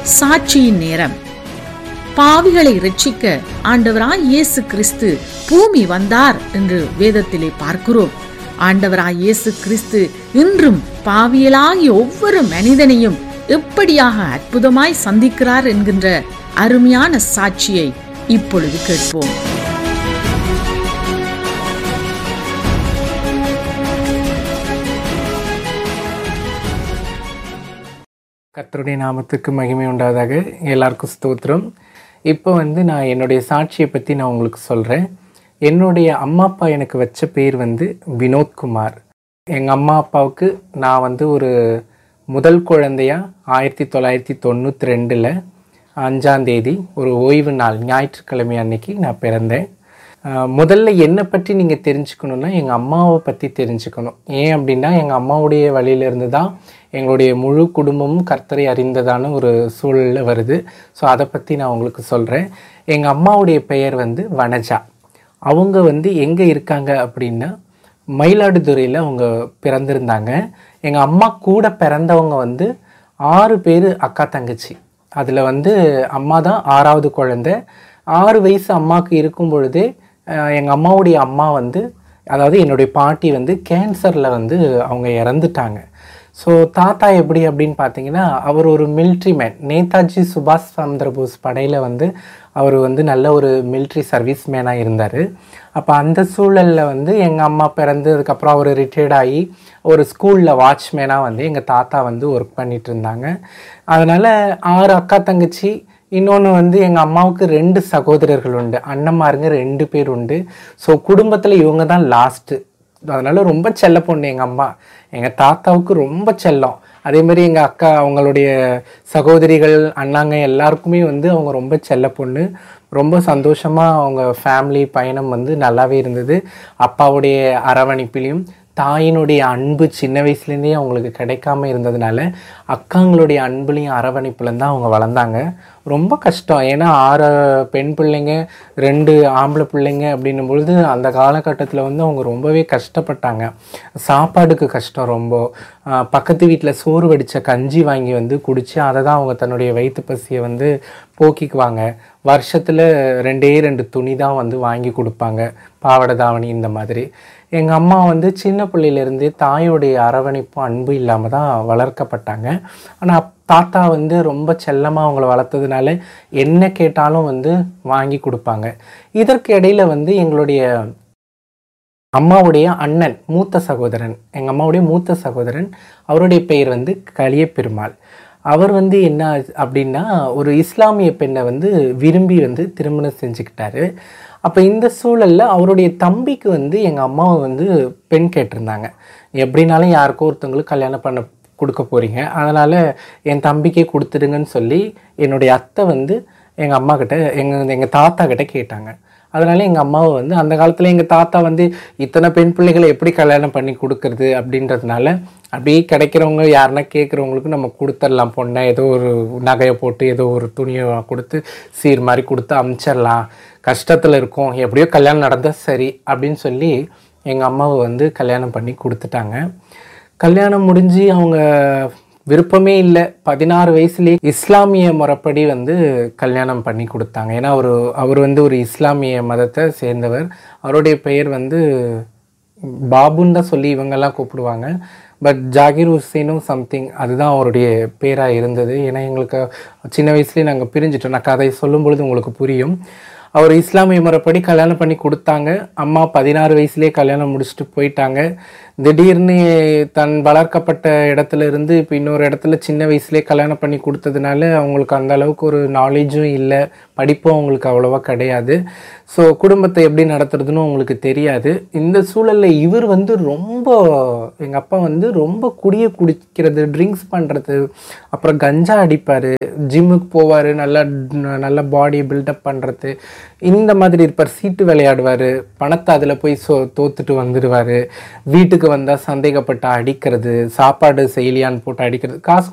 சாட்சியின் நேரம் பாவிகளை ரட்சிக்க ஆண்டவராய் இயேசு கிறிஸ்து பூமி வந்தார் என்று வேதத்திலே பார்க்கிறோம் ஆண்டவராய் இயேசு கிறிஸ்து இன்றும் பாவியலாகிய ஒவ்வொரு மனிதனையும் எப்படியாக அற்புதமாய் சந்திக்கிறார் என்கின்ற அருமையான சாட்சியை இப்பொழுது கேட்போம் கர்த்தருடைய நாமத்துக்கு மகிமை உண்டாதாக எல்லாருக்கும் ஸ்தோத்திரம் இப்போ வந்து நான் என்னுடைய சாட்சியை பற்றி நான் உங்களுக்கு சொல்கிறேன் என்னுடைய அம்மா அப்பா எனக்கு வச்ச பேர் வந்து வினோத்குமார் எங்கள் அம்மா அப்பாவுக்கு நான் வந்து ஒரு முதல் குழந்தையா ஆயிரத்தி தொள்ளாயிரத்தி தொண்ணூற்றி ரெண்டில் அஞ்சாந்தேதி ஒரு ஓய்வு நாள் ஞாயிற்றுக்கிழமை அன்னைக்கு நான் பிறந்தேன் ஆஹ் முதல்ல என்னை பற்றி நீங்கள் தெரிஞ்சுக்கணுன்னா எங்கள் அம்மாவை பற்றி தெரிஞ்சுக்கணும் ஏன் அப்படின்னா எங்கள் அம்மாவுடைய வழியிலிருந்து தான் எங்களுடைய முழு குடும்பமும் கர்த்தரை அறிந்ததான ஒரு சூழலில் வருது ஸோ அதை பற்றி நான் உங்களுக்கு சொல்கிறேன் எங்கள் அம்மாவுடைய பெயர் வந்து வனஜா அவங்க வந்து எங்கே இருக்காங்க அப்படின்னா மயிலாடுதுறையில் அவங்க பிறந்திருந்தாங்க எங்கள் அம்மா கூட பிறந்தவங்க வந்து ஆறு பேர் அக்கா தங்கச்சி அதில் வந்து அம்மா தான் ஆறாவது குழந்தை ஆறு வயசு அம்மாவுக்கு இருக்கும் பொழுதே எங்கள் அம்மாவுடைய அம்மா வந்து அதாவது என்னுடைய பாட்டி வந்து கேன்சரில் வந்து அவங்க இறந்துட்டாங்க ஸோ தாத்தா எப்படி அப்படின்னு பார்த்தீங்கன்னா அவர் ஒரு மிலிட்ரி மேன் நேதாஜி சுபாஷ் சந்திர போஸ் படையில் வந்து அவர் வந்து நல்ல ஒரு மிலிட்ரி சர்வீஸ் மேனாக இருந்தார் அப்போ அந்த சூழலில் வந்து எங்கள் அம்மா பிறந்து அதுக்கப்புறம் அவர் ரிட்டையர்ட் ஆகி ஒரு ஸ்கூலில் வாட்ச்மேனாக வந்து எங்கள் தாத்தா வந்து ஒர்க் பண்ணிட்டு இருந்தாங்க அதனால் ஆறு அக்கா தங்கச்சி இன்னொன்று வந்து எங்கள் அம்மாவுக்கு ரெண்டு சகோதரர்கள் உண்டு அண்ணன்மாருங்க ரெண்டு பேர் உண்டு ஸோ குடும்பத்தில் இவங்க தான் லாஸ்ட்டு அதனால ரொம்ப செல்ல பொண்ணு எங்கள் அம்மா எங்கள் தாத்தாவுக்கு ரொம்ப செல்லம் அதே மாதிரி எங்கள் அக்கா அவங்களுடைய சகோதரிகள் அண்ணாங்க எல்லாருக்குமே வந்து அவங்க ரொம்ப செல்ல பொண்ணு ரொம்ப சந்தோஷமாக அவங்க ஃபேமிலி பயணம் வந்து நல்லாவே இருந்தது அப்பாவுடைய அரவணைப்பிலையும் தாயினுடைய அன்பு சின்ன வயசுலேருந்தே அவங்களுக்கு கிடைக்காம இருந்ததுனால அக்காங்களுடைய அன்புலையும் அரவணைப்புலேயும் தான் அவங்க வளர்ந்தாங்க ரொம்ப கஷ்டம் ஏன்னா ஆறு பெண் பிள்ளைங்க ரெண்டு ஆம்பளை பிள்ளைங்க அப்படின்னும் பொழுது அந்த காலகட்டத்தில் வந்து அவங்க ரொம்பவே கஷ்டப்பட்டாங்க சாப்பாடுக்கு கஷ்டம் ரொம்ப ஆஹ் பக்கத்து வீட்டில் சோறு வடித்த கஞ்சி வாங்கி வந்து குடித்து அதை தான் அவங்க தன்னுடைய வயிற்று பசியை வந்து போக்கிக்குவாங்க வருஷத்தில் ரெண்டே ரெண்டு துணி தான் வந்து வாங்கி கொடுப்பாங்க பாவாடை தாவணி இந்த மாதிரி எங்கள் அம்மா வந்து சின்ன பிள்ளையிலேருந்தே தாயோடைய அரவணைப்பும் அன்பு இல்லாமல் தான் வளர்க்கப்பட்டாங்க ஆனால் தாத்தா வந்து ரொம்ப செல்லமாக அவங்கள வளர்த்ததுனால என்ன கேட்டாலும் வந்து வாங்கி கொடுப்பாங்க இதற்கு இடையில வந்து எங்களுடைய அம்மாவுடைய அண்ணன் மூத்த சகோதரன் எங்கள் அம்மாவுடைய மூத்த சகோதரன் அவருடைய பெயர் வந்து கலிய பெருமாள் அவர் வந்து என்ன ஆச்சு அப்படின்னா ஒரு இஸ்லாமிய பெண்ணை வந்து விரும்பி வந்து திருமணம் செஞ்சுக்கிட்டாரு அப்போ இந்த சூழலில் அவருடைய தம்பிக்கு வந்து எங்கள் அம்மாவை வந்து பெண் கேட்டிருந்தாங்க எப்படினாலும் யாருக்கோ ஒருத்தவங்களுக்கு கல்யாணம் பண்ண கொடுக்க போகிறீங்க அதனால் என் தம்பிக்கே கொடுத்துடுங்கன்னு சொல்லி என்னுடைய அத்தை வந்து எங்கள் அம்மா கிட்ட எங்கள் எங்கள் தாத்தா கிட்ட கேட்டாங்க அதனால எங்கள் அம்மாவை வந்து அந்த காலத்தில் எங்கள் தாத்தா வந்து இத்தனை பெண் பிள்ளைகளை எப்படி கல்யாணம் பண்ணி கொடுக்கறது அப்படின்றதுனால அப்படியே கிடைக்கிறவங்க யாருன்னா கேட்குறவங்களுக்கு நம்ம கொடுத்துடலாம் பொண்ணை ஏதோ ஒரு நகையை போட்டு ஏதோ ஒரு துணியை கொடுத்து சீர் மாதிரி கொடுத்து அமுச்சிடலாம் கஷ்டத்தில் இருக்கோம் எப்படியோ கல்யாணம் நடந்தால் சரி அப்படின்னு சொல்லி எங்கள் அம்மாவை வந்து கல்யாணம் பண்ணி கொடுத்துட்டாங்க கல்யாணம் முடிஞ்சு அவங்க விருப்பமே இல்லை பதினாறு வயசுலேயே இஸ்லாமிய முறைப்படி வந்து கல்யாணம் பண்ணி கொடுத்தாங்க ஏன்னா அவர் அவர் வந்து ஒரு இஸ்லாமிய மதத்தை சேர்ந்தவர் அவருடைய பெயர் வந்து பாபுன்னு தான் சொல்லி இவங்கெல்லாம் கூப்பிடுவாங்க பட் ஜாகிர் ஹுசேனும் சம்திங் அதுதான் அவருடைய பேராக இருந்தது ஏன்னா எங்களுக்கு சின்ன வயசுலேயே நாங்கள் பிரிஞ்சிட்டோம் நான் கதை சொல்லும் பொழுது உங்களுக்கு புரியும் அவர் இஸ்லாமிய முறைப்படி கல்யாணம் பண்ணி கொடுத்தாங்க அம்மா பதினாறு வயசுலேயே கல்யாணம் முடிச்சுட்டு போயிட்டாங்க திடீர்னு தன் வளர்க்கப்பட்ட இடத்துல இருந்து இப்போ இன்னொரு இடத்துல சின்ன வயசுலேயே கல்யாணம் பண்ணி கொடுத்ததுனால அவங்களுக்கு அந்த அளவுக்கு ஒரு நாலேஜும் இல்லை படிப்பும் அவங்களுக்கு அவ்வளோவா கிடையாது ஸோ குடும்பத்தை எப்படி நடத்துறதுன்னு அவங்களுக்கு தெரியாது இந்த சூழலில் இவர் வந்து ரொம்ப எங்கள் அப்பா வந்து ரொம்ப குடிய குடிக்கிறது ட்ரிங்க்ஸ் பண்ணுறது அப்புறம் கஞ்சா அடிப்பார் ஜிம்முக்கு போவார் நல்லா நல்ல பாடி பில்டப் பண்ணுறது இந்த மாதிரி இருப்பார் சீட்டு விளையாடுவார் பணத்தை அதில் போய் சோ தோத்துட்டு வந்துடுவார் வீட்டுக்கு வந்தால் சந்தேகப்பட்டு அடிக்கிறது சாப்பாடு செய்யலையான்னு போட்டு அடிக்கிறது காசு